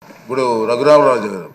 ఇప్పుడు రఘురామరాజు గారు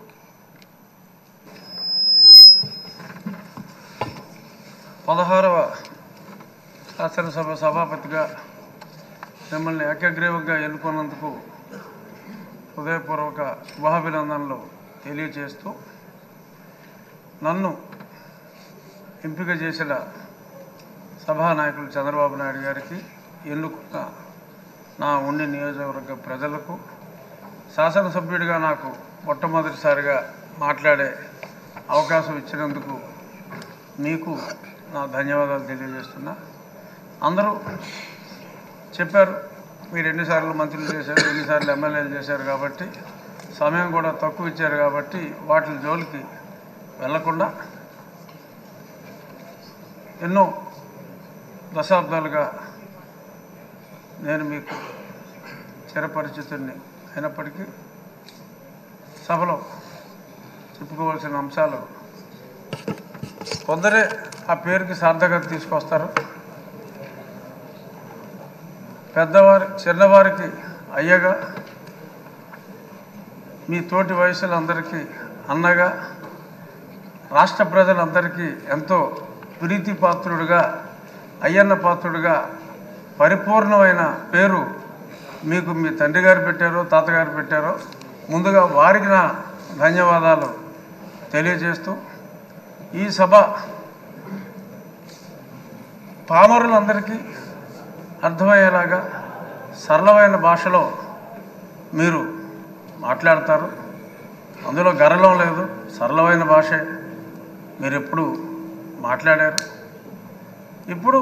పదహారవ శాసనసభ సభాపతిగా మిమ్మల్ని ఏకగ్రీవంగా ఎన్నుకున్నందుకు హృదయపూర్వక శుభాభినందనలు తెలియజేస్తూ నన్ను ఎంపిక చేసిన సభానాయకులు చంద్రబాబు నాయుడు గారికి ఎన్నుకున్న నా ఉండి నియోజకవర్గ ప్రజలకు శాసనసభ్యుడిగా నాకు మొట్టమొదటిసారిగా మాట్లాడే అవకాశం ఇచ్చినందుకు మీకు నా ధన్యవాదాలు తెలియజేస్తున్నా అందరూ చెప్పారు మీరు ఎన్నిసార్లు మంత్రులు చేశారు ఎన్నిసార్లు ఎమ్మెల్యేలు చేశారు కాబట్టి సమయం కూడా తక్కువ ఇచ్చారు కాబట్టి వాటి జోలికి వెళ్లకుండా ఎన్నో దశాబ్దాలుగా నేను మీకు చిరపరిచితుడిని అయినప్పటికీ సభలో చెప్పుకోవాల్సిన అంశాలు కొందరే ఆ పేరుకి సార్థకత తీసుకొస్తారు పెద్దవారి చిన్నవారికి అయ్యగా మీ తోటి వయసులందరికీ అన్నగా రాష్ట్ర ప్రజలందరికీ ఎంతో ప్రీతి పాత్రుడుగా అయ్యన్న పాత్రుడుగా పరిపూర్ణమైన పేరు మీకు మీ తండ్రి గారు పెట్టారో తాతగారు పెట్టారో ముందుగా వారికి నా ధన్యవాదాలు తెలియజేస్తూ ఈ సభ పామరులందరికీ అర్థమయ్యేలాగా సరళమైన భాషలో మీరు మాట్లాడతారు అందులో గరళం లేదు సరళమైన భాషే మీరు ఎప్పుడు మాట్లాడారు ఇప్పుడు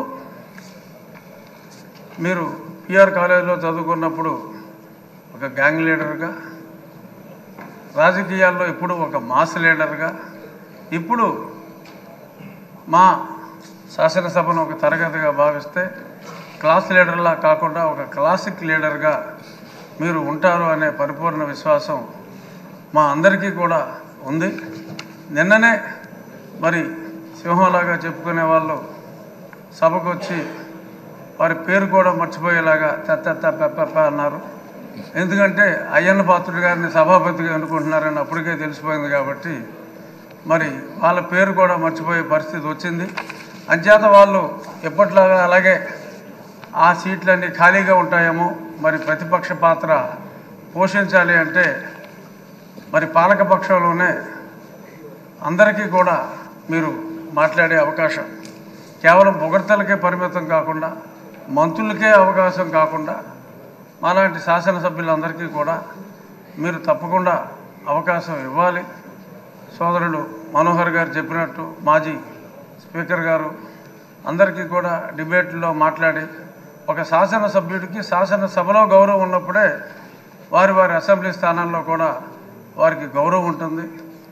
మీరు పిఆర్ కాలేజీలో చదువుకున్నప్పుడు ఒక గ్యాంగ్ లీడర్గా రాజకీయాల్లో ఇప్పుడు ఒక మాస్ లీడర్గా ఇప్పుడు మా శాసనసభను ఒక తరగతిగా భావిస్తే క్లాస్ లీడర్లా కాకుండా ఒక క్లాసిక్ లీడర్గా మీరు ఉంటారు అనే పరిపూర్ణ విశ్వాసం మా అందరికీ కూడా ఉంది నిన్ననే మరి సింహంలాగా చెప్పుకునే వాళ్ళు సభకు వచ్చి వారి పేరు కూడా మర్చిపోయేలాగా తెత్త పెప్ప అన్నారు ఎందుకంటే అయ్యన్న పాత్రుడు గారిని సభాపతిగా ఎన్నుకుంటున్నారని అప్పటికే తెలిసిపోయింది కాబట్టి మరి వాళ్ళ పేరు కూడా మర్చిపోయే పరిస్థితి వచ్చింది అంచేత వాళ్ళు ఎప్పట్లాగా అలాగే ఆ సీట్లన్నీ ఖాళీగా ఉంటాయేమో మరి ప్రతిపక్ష పాత్ర పోషించాలి అంటే మరి పాలకపక్షంలోనే అందరికీ కూడా మీరు మాట్లాడే అవకాశం కేవలం పొగడ్తలకే పరిమితం కాకుండా మంత్రులకే అవకాశం కాకుండా మాలాంటి శాసనసభ్యులందరికీ కూడా మీరు తప్పకుండా అవకాశం ఇవ్వాలి సోదరుడు మనోహర్ గారు చెప్పినట్టు మాజీ స్పీకర్ గారు అందరికీ కూడా డిబేట్లో మాట్లాడి ఒక శాసనసభ్యుడికి శాసనసభలో గౌరవం ఉన్నప్పుడే వారి వారి అసెంబ్లీ స్థానాల్లో కూడా వారికి గౌరవం ఉంటుంది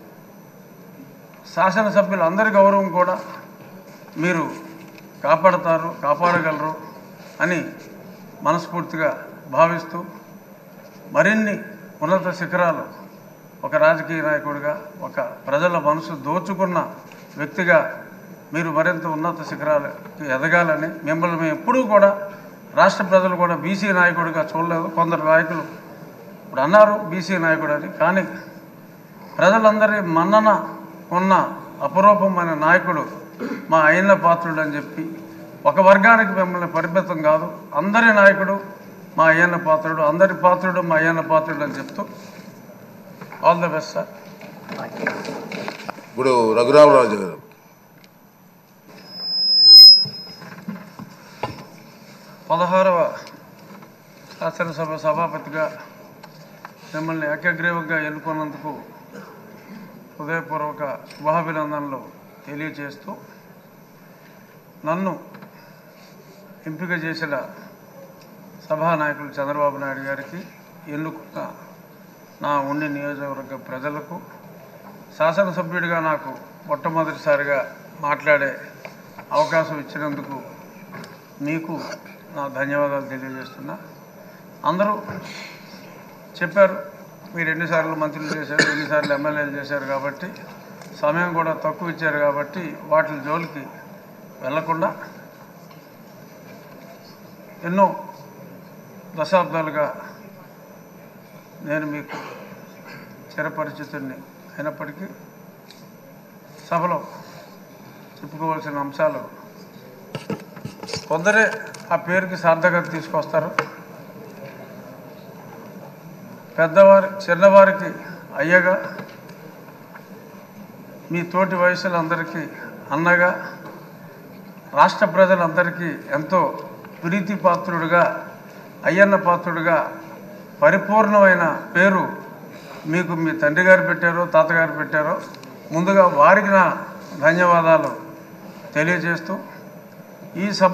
శాసనసభ్యులందరి గౌరవం కూడా మీరు కాపాడతారు కాపాడగలరు అని మనస్ఫూర్తిగా భావిస్తూ మరిన్ని ఉన్నత శిఖరాలు ఒక రాజకీయ నాయకుడిగా ఒక ప్రజల మనసు దోచుకున్న వ్యక్తిగా మీరు మరింత ఉన్నత శిఖరాలకి ఎదగాలని మిమ్మల్ని మేము ఎప్పుడూ కూడా రాష్ట్ర ప్రజలు కూడా బీసీ నాయకుడిగా చూడలేదు కొందరు నాయకులు ఇప్పుడు అన్నారు బీసీ నాయకుడు అని కానీ ప్రజలందరి మన్నన ఉన్న అపరూపమైన నాయకుడు మా అయిన పాత్రుడు అని చెప్పి ఒక వర్గానికి మిమ్మల్ని పరిమితం కాదు అందరి నాయకుడు మా అయ్యన్న పాత్రుడు అందరి పాత్రుడు మా అయ్యన్న పాత్రుడు అని చెప్తూ ఆల్ ద బెస్ట్ సార్ ఇప్పుడు రఘురామరాజు గారు పదహారవ శాసనసభ సభాపతిగా మిమ్మల్ని ఏకగ్రీవంగా ఎన్నుకున్నందుకు హృదయపూర్వక శుభాభినందనలు తెలియజేస్తూ నన్ను ఎంపిక చేసిన సభానాయకులు చంద్రబాబు నాయుడు గారికి ఎన్నుకున్న నా ఉండి నియోజకవర్గ ప్రజలకు శాసనసభ్యుడిగా నాకు మొట్టమొదటిసారిగా మాట్లాడే అవకాశం ఇచ్చినందుకు మీకు నా ధన్యవాదాలు తెలియజేస్తున్నా అందరూ చెప్పారు మీరు ఎన్నిసార్లు మంత్రులు చేశారు ఎన్నిసార్లు ఎమ్మెల్యేలు చేశారు కాబట్టి సమయం కూడా తక్కువ ఇచ్చారు కాబట్టి వాటి జోలికి వెళ్లకుండా ఎన్నో దశాబ్దాలుగా నేను మీకు చిరపరిచితుడిని అయినప్పటికీ సభలో చెప్పుకోవాల్సిన అంశాలు కొందరే ఆ పేరుకి సార్థకత తీసుకొస్తారు పెద్దవారి చిన్నవారికి అయ్యగా మీ తోటి వయసులందరికీ అన్నగా రాష్ట్ర ప్రజలందరికీ ఎంతో ప్రీతి పాత్రుడుగా అయ్యన్న పాత్రుడుగా పరిపూర్ణమైన పేరు మీకు మీ తండ్రి గారు పెట్టారో తాతగారు పెట్టారో ముందుగా వారికి నా ధన్యవాదాలు తెలియజేస్తూ ఈ సభ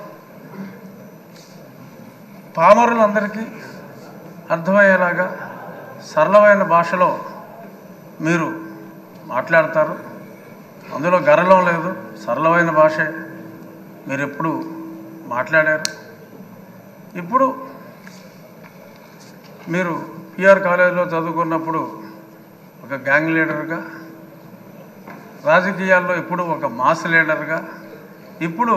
పామరులందరికీ అర్థమయ్యేలాగా సరళమైన భాషలో మీరు మాట్లాడతారు అందులో గరళం లేదు సరళమైన భాషే మీరు ఎప్పుడు మాట్లాడారు ఇప్పుడు మీరు పిఆర్ కాలేజీలో చదువుకున్నప్పుడు ఒక గ్యాంగ్ లీడర్గా రాజకీయాల్లో ఇప్పుడు ఒక మాస్ లీడర్గా ఇప్పుడు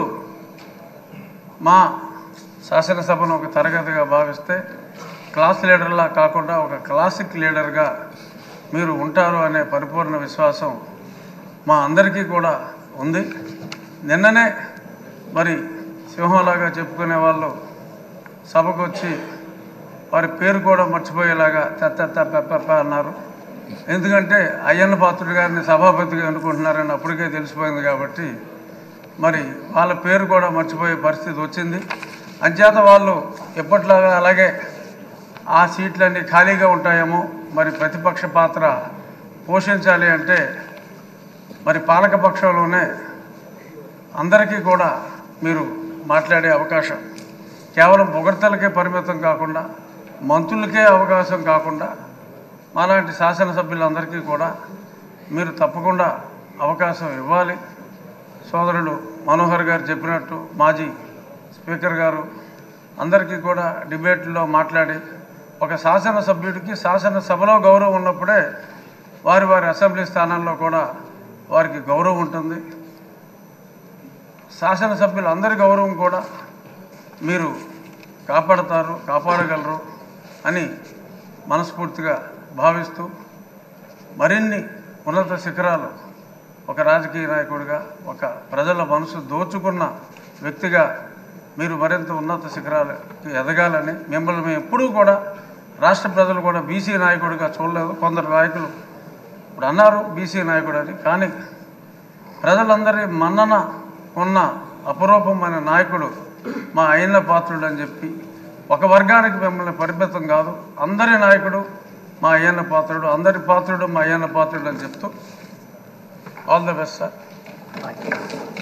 మా శాసనసభను ఒక తరగతిగా భావిస్తే క్లాస్ లీడర్లా కాకుండా ఒక క్లాసిక్ లీడర్గా మీరు ఉంటారు అనే పరిపూర్ణ విశ్వాసం మా అందరికీ కూడా ఉంది నిన్ననే మరి సింహంలాగా చెప్పుకునే వాళ్ళు సభకు వచ్చి వారి పేరు కూడా మర్చిపోయేలాగా తెత్త పెప్ప అన్నారు ఎందుకంటే అయ్యన్న పాత్రుడు గారిని సభాపతిగా అనుకుంటున్నారని అప్పటికే తెలిసిపోయింది కాబట్టి మరి వాళ్ళ పేరు కూడా మర్చిపోయే పరిస్థితి వచ్చింది అంచేత వాళ్ళు ఎప్పట్లాగా అలాగే ఆ సీట్లన్నీ ఖాళీగా ఉంటాయేమో మరి ప్రతిపక్ష పాత్ర పోషించాలి అంటే మరి పాలకపక్షంలోనే అందరికీ కూడా మీరు మాట్లాడే అవకాశం కేవలం పొగడ్తలకే పరిమితం కాకుండా మంత్రులకే అవకాశం కాకుండా మాలాంటి శాసనసభ్యులందరికీ కూడా మీరు తప్పకుండా అవకాశం ఇవ్వాలి సోదరుడు మనోహర్ గారు చెప్పినట్టు మాజీ స్పీకర్ గారు అందరికీ కూడా డిబేట్లో మాట్లాడి ఒక శాసనసభ్యుడికి శాసనసభలో గౌరవం ఉన్నప్పుడే వారి వారి అసెంబ్లీ స్థానాల్లో కూడా వారికి గౌరవం ఉంటుంది శాసనసభ్యులందరి గౌరవం కూడా మీరు కాపాడతారు కాపాడగలరు అని మనస్ఫూర్తిగా భావిస్తూ మరిన్ని ఉన్నత శిఖరాలు ఒక రాజకీయ నాయకుడిగా ఒక ప్రజల మనసు దోచుకున్న వ్యక్తిగా మీరు మరింత ఉన్నత శిఖరాలకి ఎదగాలని మిమ్మల్ని మేము ఎప్పుడూ కూడా రాష్ట్ర ప్రజలు కూడా బీసీ నాయకుడిగా చూడలేదు కొందరు నాయకులు ఇప్పుడు అన్నారు బీసీ నాయకుడు అని కానీ ప్రజలందరి మన్నన ఉన్న అపరూపమైన నాయకుడు మా అయిన పాత్రుడు అని చెప్పి ఒక వర్గానికి మిమ్మల్ని పరిమితం కాదు అందరి నాయకుడు మా అయ్యన్న పాత్రుడు అందరి పాత్రుడు మా అయ్యన్న పాత్రుడు అని చెప్తూ ఆల్ ద బెస్ట్ సార్